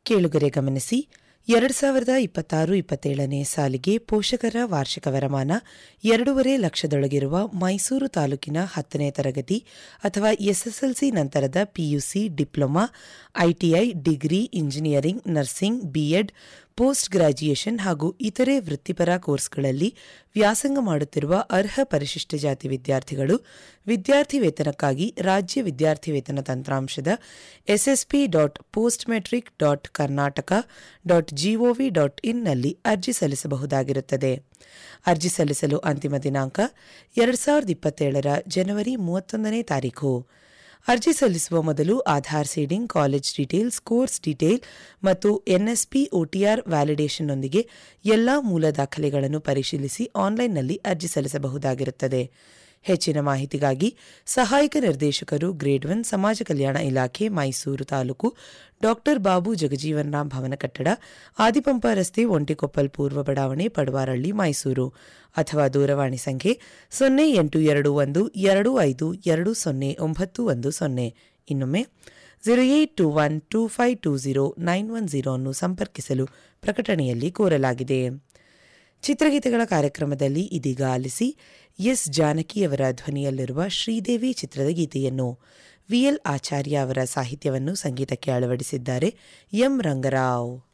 ಕೇಳುಗರೆ ಗಮನಿಸಿ ಎರಡು ಸಾವಿರದ ಇಪ್ಪತ್ತಾರು ಇಪ್ಪತ್ತೇಳನೇ ಸಾಲಿಗೆ ಪೋಷಕರ ವಾರ್ಷಿಕ ವರಮಾನ ಎರಡೂವರೆ ಲಕ್ಷದೊಳಗಿರುವ ಮೈಸೂರು ತಾಲೂಕಿನ ಹತ್ತನೇ ತರಗತಿ ಅಥವಾ ಎಸ್ಎಸ್ಎಲ್ಸಿ ನಂತರದ PUC diploma ITI degree engineering nursing BEd post graduation ಹಾಗೂ ಇತರೆ ವೃತ್ತಿಪರ ಕೋರ್ಸ್ಗಳಲ್ಲಿ ವ್ಯಾಸಂಗ ಮಾಡುತ್ತಿರುವ ಅರ್ಹ ಪರಿಶಿಷ್ಟ ಜಾತಿ ವಿದ್ಯಾರ್ಥಿಗಳು ವಿದ್ಯಾರ್ಥಿ ವೇತನಕ್ಕಾಗಿ ರಾಜ್ಯ ವಿದ್ಯಾರ್ಥಿ ವೇತನ ತಂತ್ರಾಂಶದ SSP dot post matric dot Karnataka dot GOV dot ಇನ್ನಲ್ಲಿ ಅರ್ಜಿ ಸಲ್ಲಿಸಬಹುದಾಗಿರುತ್ತದೆ ಅರ್ಜಿ ಸಲ್ಲಿಸಲು ಅಂತಿಮ ದಿನಾಂಕ ಎರಡು ಸಾವಿರದ ಇಪ್ಪತ್ತೇಳರ ಜನವರಿ ಮೂವತ್ತೊಂದನೇ ತಾರೀಖು ಅರ್ಜಿ ಸಲ್ಲಿಸುವ ಮೊದಲು Aadhaar seeding college details course detail ಮತ್ತು ಎನ್ಎಸ್ಪಿ ಒಟಿಆರ್ ವ್ಯಾಲಿಡೇಷನ್ನೊಂದಿಗೆ ಎಲ್ಲಾ ಮೂಲ ದಾಖಲೆಗಳನ್ನು ಪರಿಶೀಲಿಸಿ ಆನ್ಲೈನ್ನಲ್ಲಿ ಅರ್ಜಿ ಸಲ್ಲಿಸಬಹುದಾಗಿರುತ್ತದೆ ಹೆಚ್ಚಿನ ಮಾಹಿತಿಗಾಗಿ ಸಹಾಯಕ ನಿರ್ದೇಶಕರು ಗ್ರೇಡ್ ಒನ್ ಸಮಾಜ ಕಲ್ಯಾಣ ಇಲಾಖೆ ಮೈಸೂರು ತಾಲೂಕು ಡಾಕ್ಟರ್ ಬಾಬು ಜಗಜೀವನ್ ರಾಮ್ ಭವನ ಕಟ್ಟಡ ಆದಿಪಂಪ ರಸ್ತೆ ಒಂಟಿಕೊಪ್ಪಲ್ ಪೂರ್ವ ಬಡಾವಣೆ ಪಡವಾರಳ್ಳಿ ಮೈಸೂರು ಅಥವಾ ದೂರವಾಣಿ ಸಂಖ್ಯೆ ಸೊನ್ನೆ ಎಂಟು ಎರಡು ಒಂದು ಎರಡು ಐದು ಎರಡು ಸೊನ್ನೆ ಒಂಬತ್ತು ಒಂದು ಸೊನ್ನೆ ಇನ್ನೊಮ್ಮೆ zero eight two one two five two zero nine one zero ಅನ್ನು ಸಂಪರ್ಕಿಸಲು ಪ್ರಕಟಣೆಯಲ್ಲಿ ಕೋರಲಾಗಿದೆ ಚಿತ್ರಗೀತೆಗಳ ಕಾರ್ಯಕ್ರಮದಲ್ಲಿ ಇದೀಗ ಆಲಿಸಿ ಎಸ್ ಜಾನಕಿಯವರ ಧ್ವನಿಯಲ್ಲಿರುವ ಶ್ರೀದೇವಿ ಚಿತ್ರದ ಗೀತೆಯನ್ನು ವಿಎಲ್ ಆಚಾರ್ಯ ಅವರ ಸಾಹಿತ್ಯವನ್ನು ಸಂಗೀತಕ್ಕೆ ಅಳವಡಿಸಿದ್ದಾರೆ ಎಂ ರಂಗರಾವ್